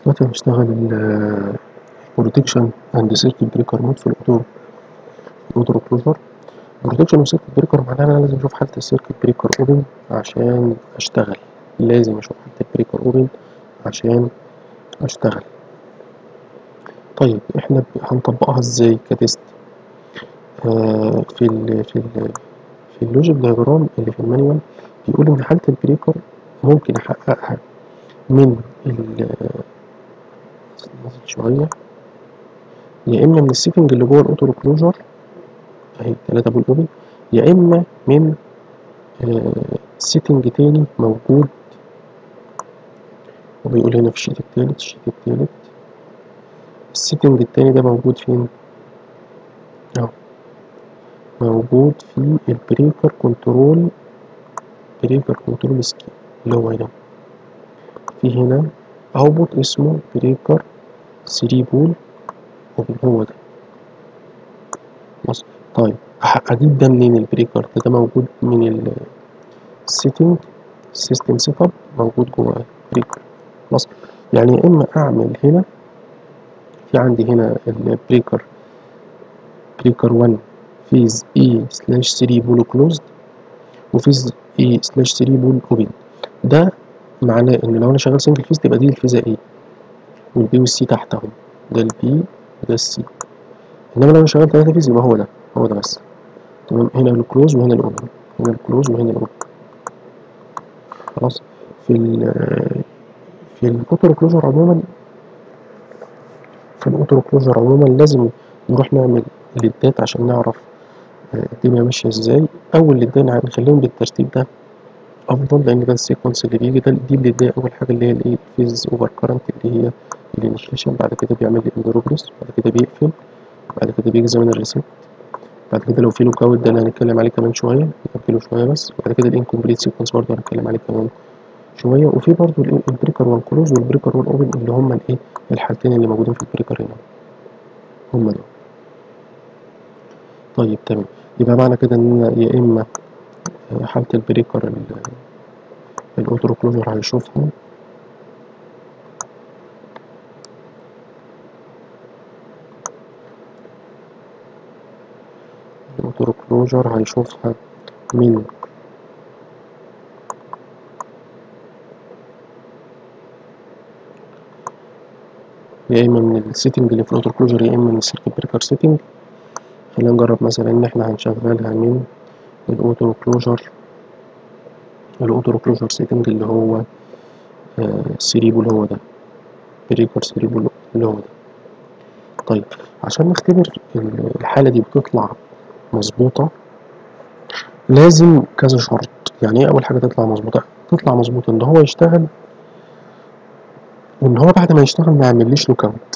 دلوقتي هنشتغل البروتكشن اند سيركت بريكر مود في الاوتو الاوتو كلوجر بروتكشن وسيركت بريكر معناها انا لازم اشوف حاله السيركت بريكر اوبن عشان اشتغل لازم اشوف حاله البريكر اوبن عشان اشتغل طيب احنا هنطبقها ازاي كتست آه في ال في ال في اللوجيك دايجرام اللي في المانيوال بيقول ان حاله البريكر ممكن احققها من ال شويه يا اما من السيتنج اللي جوه الاوتو كلوجر اهي 3 بول اوبن يا اما من آه سيتنج تاني موجود وبيقول هنا في الشيت التالت الشيت التالت السيتنج التاني ده موجود فين اهو موجود في البريكر كنترول بريكر كنترول سكيم اللي هو هنا في هنا اوتبوت اسمه بريكر 3 بول اوبن هو ده بص طيب اجيب ده منين البريكر ده, ده موجود من السيتنج سيستم سيت اب موجود جوه بريكر خلاص يعني يا اما اعمل هنا في عندي هنا البريكر بريكر 1 فيز اي سلاش 3 بول كلوزد وفيز اي سلاش 3 بول اوبن ده معناه ان لو انا شغال سنجل فيز تبقى دي الفيزا ايه والبي والسي تحتهم ده البي وده السي انما لو انا شغال 3 فيز يبقى هو ده هو ده بس تمام هنا الكلوز وهنا الاوبن هنا الكلوز وهنا الاوبن خلاص في ال في الاوتو كلوجر عموما في الاوتو كلوجر عموما لازم نروح نعمل ليدات عشان نعرف الدنيا ماشيه ازاي اول ليدين هنخليهم بالترتيب ده افضل لان ده السيكونس اللي بيجي ده دي اللي اول حاجه اللي هي الايه فيز اوفر كارنت اللي هي الانيشيشن بعد كده بيعمل لي بروجرس بعد كده بيقفل بعد كده بيجزمن الريسيت بعد كده لو في لوك اوت ده اللي هنتكلم عليه كمان شويه نكمله شويه بس بعد كده الانكمبليت سيكونس برضه هنتكلم عليه كمان شويه وفي برضه البريكر 1 كلوز والبريكر 1 اوبن اللي هم الايه الحالتين اللي موجودين في البريكر هنا هم دول طيب تمام يبقى معنى كده ان يا اما حالة البريكر الاوتو كلوجر هيشوفها الاوتو كلوجر هيشوفها من يا اما من السيتنج اللي في الاوتو كلوجر يا اما من السيركت بريكر سيتنج خلينا نجرب مثلا ان احنا هنشغلها من الاوتو كلوجر الاوتو كلوجر سيتنج اللي هو السريبول هو ده بريكر سريبول اللي هو ده طيب عشان نختبر الحالة دي بتطلع مظبوطة لازم كذا شرط يعني ايه اول حاجة تطلع مظبوطة تطلع مظبوطة ان هو يشتغل وان هو بعد ما يشتغل ما يعمليش لوك اوت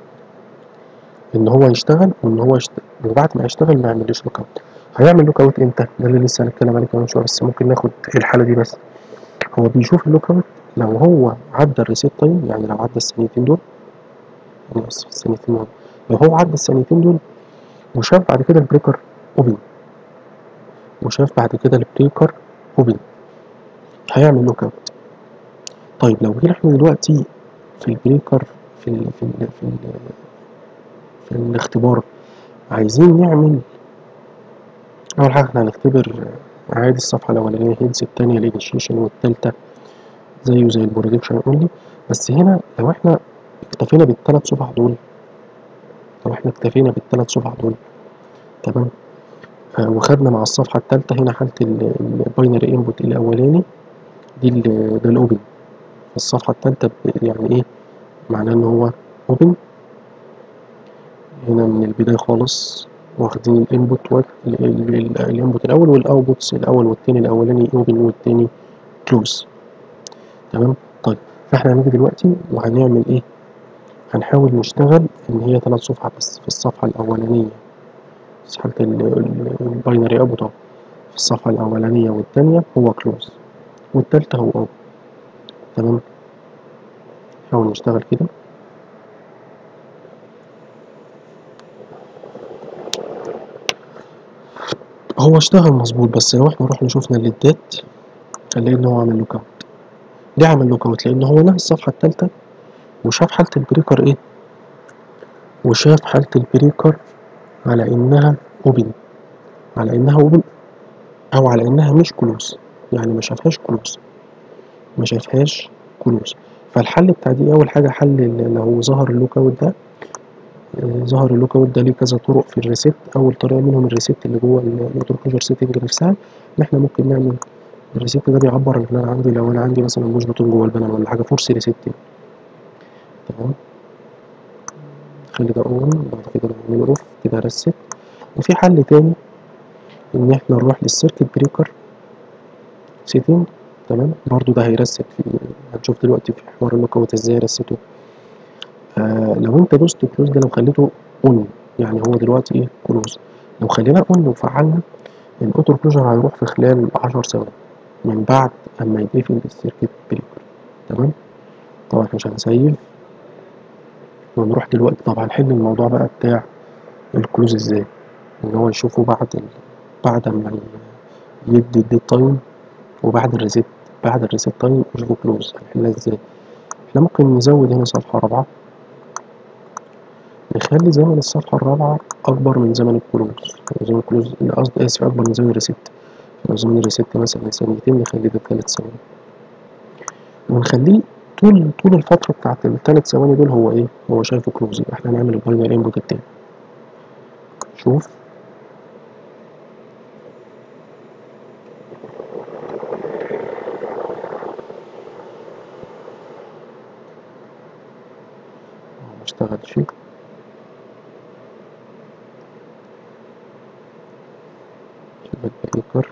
ان هو يشتغل وان هو يشتغل وبعد ما يشتغل ما يعمليش لوك اوت هيعمل لوك اوت امتى ده اللي لسه هنتكلم عليه كمان شويه بس ممكن ناخد الحاله دي بس هو بيشوف اللوك اوت لو هو عدى الريسيت تايم يعني لو عدى الثانيتين دول يعني بس في الثانيتين دول لو هو عدى الثانيتين دول وشاف بعد كده البريكر اوبن وشاف بعد كده البريكر اوبن هيعمل لوك اوت طيب لو جينا احنا دلوقتي في البريكر في ال في ال في ال في الاختبار عايزين نعمل أول حاجة احنا هنختبر عادي الصفحة الأولانية هيدز التانية الانيشيشن والتالتة زيه زي البرودكشن اونلي بس هنا لو احنا اكتفينا بالتلات صفح دول لو احنا اكتفينا بالتلات صفح دول تمام آه وخدنا مع الصفحة التالتة هنا حالة الباينري انبوت الأولاني دي ده الأوبن الصفحة التالتة يعني ايه معناه ان هو اوبن هنا من البداية خالص واخدين الانبوت الانبوت الاول والاوتبوتس الاول والتاني الاولاني اوبن والتاني كلوز تمام طيب فاحنا هنيجي دلوقتي وهنعمل ايه هنحاول نشتغل ان هي ثلاث صفحة بس في الصفحة الاولانية في حالة الباينري اوتبوت في الصفحة الاولانية والتانية هو كلوز والتالتة هو اوبن تمام نحاول نشتغل كده هو اشتغل مظبوط بس لو احنا رحنا شفنا الليدات هنلاقي ان هو عمل لوك اوت ليه عمل لوك اوت لان هو نهى الصفحه الثالثه وشاف حالة البريكر ايه وشاف حالة البريكر على انها اوبن على انها اوبن او على انها مش كلوز يعني ما شافهاش كلوز ما شافهاش كلوز فالحل بتاع دي اول حاجه حل ال- لو ظهر اللوك اوت ده آه، ظهر اللوك اوت ده ليه كذا طرق في الريسيت اول طريقه منهم الريسيت اللي جوه الاوتو كلوجر سيتنج نفسها ان احنا ممكن نعمل الريسيت ده بيعبر عن ان انا عندي لو انا عندي مثلا مش بوتون جوه البانل ولا حاجه فورس ريسيت تمام خلي ده اون بعد كده نعمله اوف كده ريست وفي حل تاني ان احنا نروح للسيركت بريكر سيتنج تمام برضو ده هيرست في هنشوف دلوقتي في حوار اللوك اوت ازاي يرسته آه لو انت دوست كلوز ده لو خليته اون يعني هو دلوقتي ايه كلوز لو خليناه اون وفعلنا الاوتو كلوجر هيروح في خلال 10 ثواني من بعد اما يتقفل السيركت بريكر تمام طبعا احنا مش هنسيف ونروح دلوقتي طبعا هنحل الموضوع بقى بتاع الكلوز ازاي ان هو يشوفه بعد ال... بعد ما ي- يدي الديد تايم وبعد الريسيت بعد الريسيت تايم يشوفه كلوز هنحلها ازاي احنا ممكن نزود هنا صفحة رابعة نخلي زمن الصفحة الرابعة أكبر من زمن الكلوز زمن الكلوز قصدي آسف أكبر من زمن الريسيت لو زمن الريسيت مثلا ثانيتين نخلي ده تلات ثواني ونخليه طول طول الفترة بتاعت التلات ثواني دول هو إيه؟ هو شايفه كلوز يبقى إحنا هنعمل الباينري انبوت التاني شوف هو مشتغلش شوف البريكر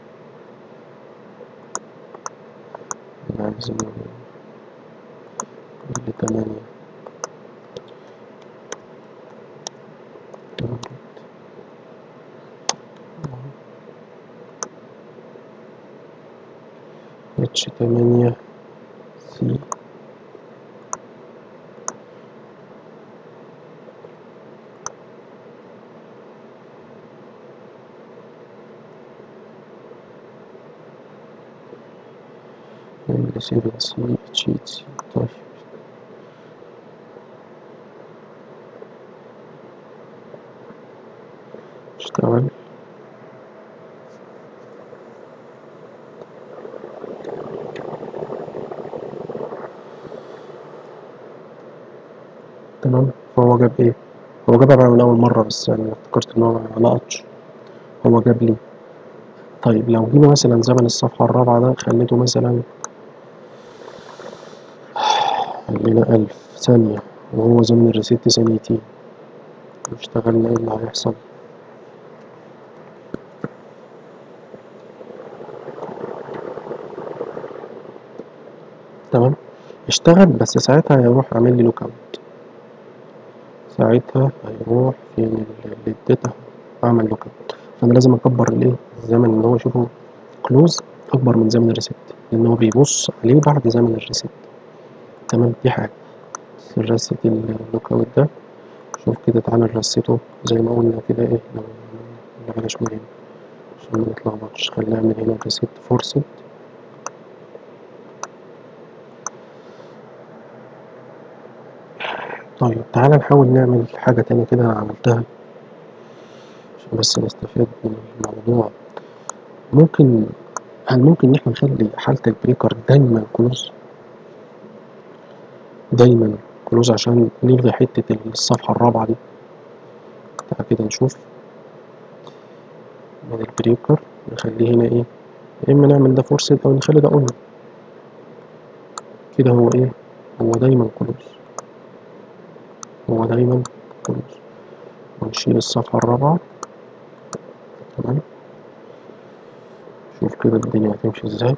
عايزين كل تمانية اتش تمانية سي ال سيفن سي اتش ايت سي طيب اشتغل تمام فهو جاب ايه هو جابها بقى من اول مرة بس يعني افتكرت ان هو ما لقطش هو جاب لي طيب لو جينا مثلا زمن الصفحة الرابعة ده خليته مثلا خلينا ألف ثانية وهو زمن الريسيت ثانيتين اشتغلنا ايه اللي هيحصل تمام اشتغل بس ساعتها هيروح عامل لي لوك اوت ساعتها هيروح فين ال- الداتا اعمل لوك اوت فانا لازم اكبر الايه الزمن اللي هو يشوفه كلوز اكبر من زمن الريسيت لان هو بيبص عليه بعد زمن الريسيت تمام دي حاجه بس الريسيت اللوك اوت ده شوف كده تعالى نرسيته زي ما قلنا كده ايه لو لا بلاش من هنا عشان ما نتلخبطش خليها من هنا الريسيت فورسد طيب تعالى نحاول نعمل حاجة تانية كده أنا عملتها عشان بس نستفاد من الموضوع ممكن هل ممكن إن احنا نخلي حالة البريكر دايما كلوز دايما كلوز عشان نلغي حتة الصفحة الرابعة دي تعالى كده نشوف من البريكر نخليه هنا ايه يا إما نعمل ده فورسد أو نخلي ده أون كده هو ايه هو دايما كلوز هو دايما كلوز ونشيل الصفحة الرابعة تمام شوف كده الدنيا هتمشي ازاي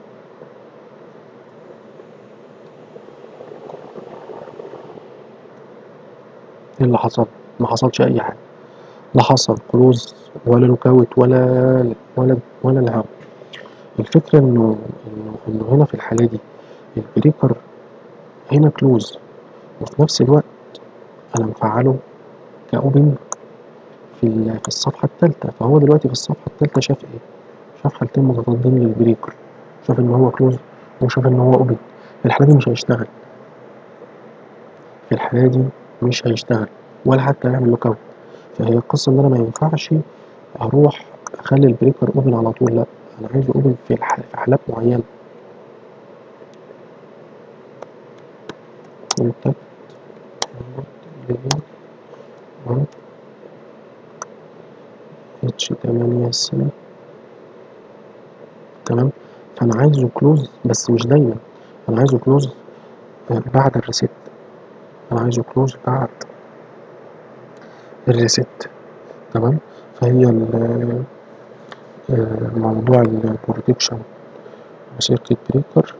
ايه اللي حصل ما حصلش اي حاجة لا حصل كلوز ولا لوك اوت ولا ولا ولا الهوا الفكرة انه انه انه هنا في الحالة دي البريكر هنا كلوز وفي نفس الوقت انا مفعله كأوبن في ال- في الصفحة التالتة فهو دلوقتي في الصفحة التالتة شاف ايه شاف حالتين متضادين للبريكر شاف ان هو كلوز وشاف ان هو اوبن في الحالة دي مش هيشتغل في الحالة دي مش هيشتغل ولا حتى هيعمل لوك اوت فهي القصة إن أنا ما ينفعش أروح أخلي البريكر أوبن على طول لأ أنا عايزه أوبن في الح... في حالات معينة كونتاكت اتش تمانية سي تمام فأنا عايزه كلوز بس مش دايما أنا عايزه كلوز بعد الريست أنا عايزه كلوز بعد الريست تمام فهي ال- آه، موضوع البروتكشن وسيركت بريكر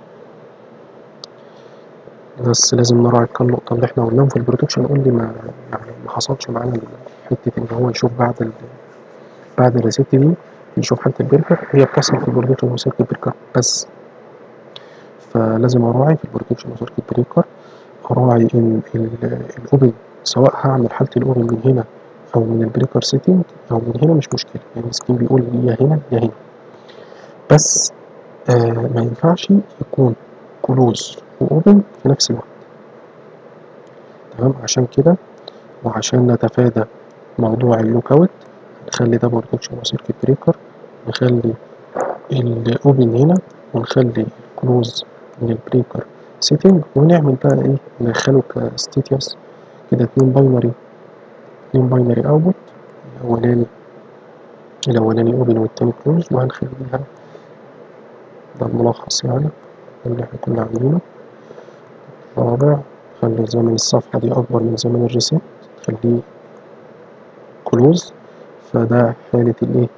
بس لازم نراعي كام نقطة اللي احنا قلناهم في البروتكشن قول لي ما يعني ما حصلش معانا حتة إن هو يشوف بعد ال بعد الريست دي يشوف حالة البريكر هي بتحصل في البروتكشن وسيركت بريكر بس فلازم أراعي في البروتكشن وسيركت بريكر أراعي إن ال- الأوبن سواء هعمل حالة الأوبن من هنا أو من البريكر سيتنج أو من هنا مش مشكلة يعني السكين بيقول لي يا هنا يا هنا بس آه ما ينفعش يكون كلوز وأوبن في نفس الوقت تمام عشان كده وعشان نتفادى موضوع اللوك اوت نخلي ده بروتكشن وسيركت بريكر نخلي الاوبن هنا ونخلي الكلوز من البريكر سيتنج ونعمل بقى ايه ندخله كستيتيوس كده اتنين باينري اتنين باينري اوتبوت الاولاني الاولاني اوبن والتاني كلوز وهنخليها ده الملخص يعني اللي احنا كنا عاملينه رابع خلي زمن الصفحة دي أكبر من زمن الريسيت خليه كلوز فده حالة الإيه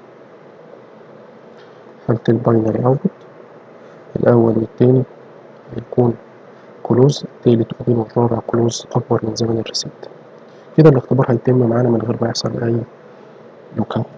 حالة الباينري أوتبوت الأول والتاني هيكون كلوز التالت أوبن والرابع كلوز أكبر من زمن الريسيت كده الاختبار هيتم معانا من غير ما يحصل أي لوك أوت